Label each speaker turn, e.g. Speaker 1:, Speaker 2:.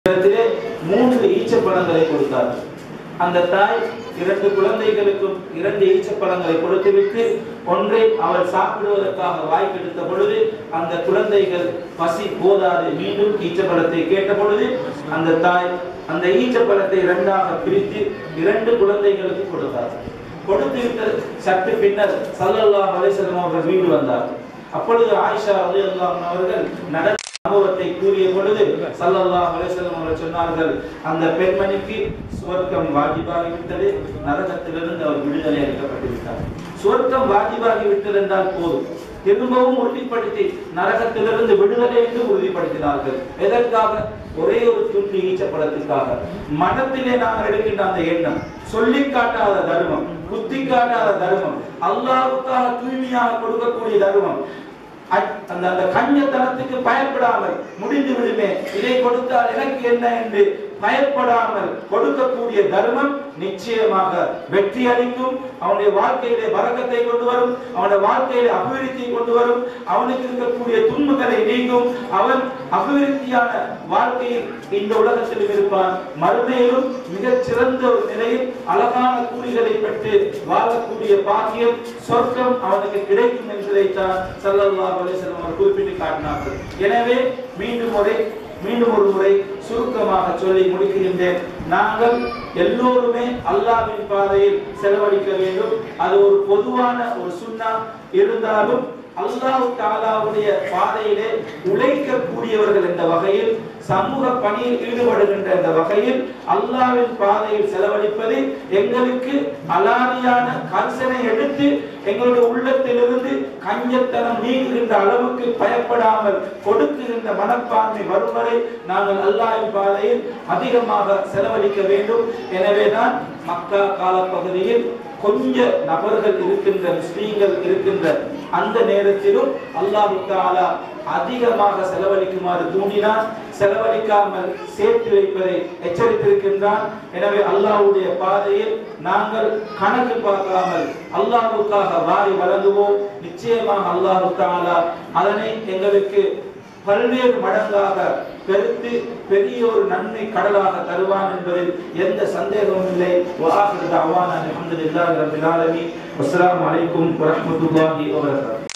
Speaker 1: இடத்திலே மூன்று ஈச்சப்பழங்களை கொடுத்தார் அந்த தாய் இரண்டு குழந்தைகளுக்கும் இரண்டு ஈச்சப்பழங்களை கொடுத்துவிட்டு ஒன்றை அவள் சாப்பிடுவதற்காக வாய்க்கெடுத்த பொழுது அந்த குழந்தைகள் பசி போதாது மீண்டும் ஈச்சப்பழத்தை கேட்ட பொழுது அந்த தாய் அந்த ஈச்சப்பழத்தை இரண்டாக பிரித்து இரண்டு குழந்தைகளுக்கு கொடுத்தார் கொடுத்து விட்டு சற்று பின்னர் சல்லல்லாஹு அலைஹி வஸல்லம் அவர்கள் வீடு வந்தார் அப்பொழுது ஆயிஷா ரலியல்லாஹு அவர்கள் நடந்த சம்பவத்தை கூறிய பொழுது சல்லல்லாஹு அலைஹி வஸல்லம் அவர்கள் சொன்னார்கள் அந்த பெண்மணிக்கு சுவர்க்கம் வாஜிபாகி விட்டது நரகத்திலிருந்து அவர் விடுதலை அளிக்கப்பட்டு விட்டார் சுவர்க்கம் வாஜிபாகி விட்டது என்றால் போதும் திரும்பவும் உறுதிப்படுத்தி நரகத்திலிருந்து விடுதலை என்று உறுதிப்படுத்தினார்கள் எதற்காக ஒரே ஒரு துண்டு ஈச்சப்படத்திற்காக மனத்திலே நாங்கள் எடுக்கின்ற அந்த எண்ணம் சொல்லி காட்டாத தர்மம் குத்தி காட்டாத தர்மம் அல்லாஹ்வுக்காக தூய்மையாக கொடுக்கக்கூடிய தர்மம் அ- அந்த அந்த கஞ்சத்தனத்துக்கு பயப்படாமல் முடிந்து விடுமே இதை கொடுத்தால் எனக்கு என்ன என்று பயப்படாமல் கொடுக்கக்கூடிய தர்மம் நிச்சயமாக வெற்றி அளிக்கும் அவனுடைய வாழ்க்கையிலே வரக்கத்தை கொண்டு வரும் அவனுடைய வாழ்க்கையிலே அபிவிருத்தியை கொண்டு வரும் அவனுக்கு இருக்கக்கூடிய துன்பங்களை நீங்கும் அவன் அபிவிருத்தியான வாழ்க்கையில் இந்த உலகத்திலும் இருப்பான் மறுமையிலும் மிகச் சிறந்த ஒரு நிலையில் அழகான கூலிகளை பெற்று வாழக்கூடிய பாக்கியம் சொர்க்கம் அவனுக்கு கிடைக்கும் என்பதைத்தான் ஸல்லல்லாஹு அலைஹி வஸல்லம் அவர் குறிப்பிட்டு காட்டினார்கள் எனவே மீண்டும் ஒரு மீண்டும் ஒரு முறை சுருக்கமாக சொல்லி முடிக்கின்றேன் நாங்கள் எல்லோருமே அல்லாஹ்வின் பாதையில் செலவழிக்க வேண்டும் அது ஒரு பொதுவான ஒரு சுன்னா இருந்தாலும் அல்லாஹ் தாலாவுடைய பாதையிலே உழைக்கக்கூடியவர்கள் என்ற வகையில் சமூக பணியில் ஈடுபடுகின்ற இந்த வகையில் அல்லாஹ்வின் பாதையில் செலவழிப்பது எங்களுக்கு அலாதியான கரிசனை எடுத்து எங்களுடைய உள்ளத்திலிருந்து கஞ்சத்தனம் நீங்குகின்ற அளவுக்கு பயப்படாமல் கொடுக்குகின்ற மனப்பான்மை வரும் வரை நாங்கள் அல்லாஹ்வின் பாதையில் அதிகமாக செலவழிக்க வேண்டும் எனவேதான் மக்கா காலப்பகுதியில் கொஞ்ச நபர்கள் இருக்கின்ற முஸ்லீம்கள் இருக்கின்ற அந்த நேரத்திலும் அல்லாஹ் தாலா அதிகமாக செலவழிக்குமாறு தூண்டினான் செலவழிக்காமல் சேர்த்து வைப்பதை எச்சரித்திருக்கின்றான் எனவே அல்லாஹ்வுடைய பாதையில் நாங்கள் கணக்கு பார்க்காமல் அல்லாஹ்வுக்காக வாரி வழங்குவோம் நிச்சயமாக அல்லாஹ் தாலா அதனை எங்களுக்கு பல்வேறு மடங்காக பெருத்து பெரிய ஒரு நன்மை கடலாக தருவான் என்பதில் எந்த சந்தேகமும் இல்லை வாஹிர் தஅவானா அல்ஹம்துலில்லாஹி ரப்பில் ஆலமீன் வஸ்ஸலாமு அலைக்கும் வரஹ்மத்துல்லாஹி வபரகாத்துஹு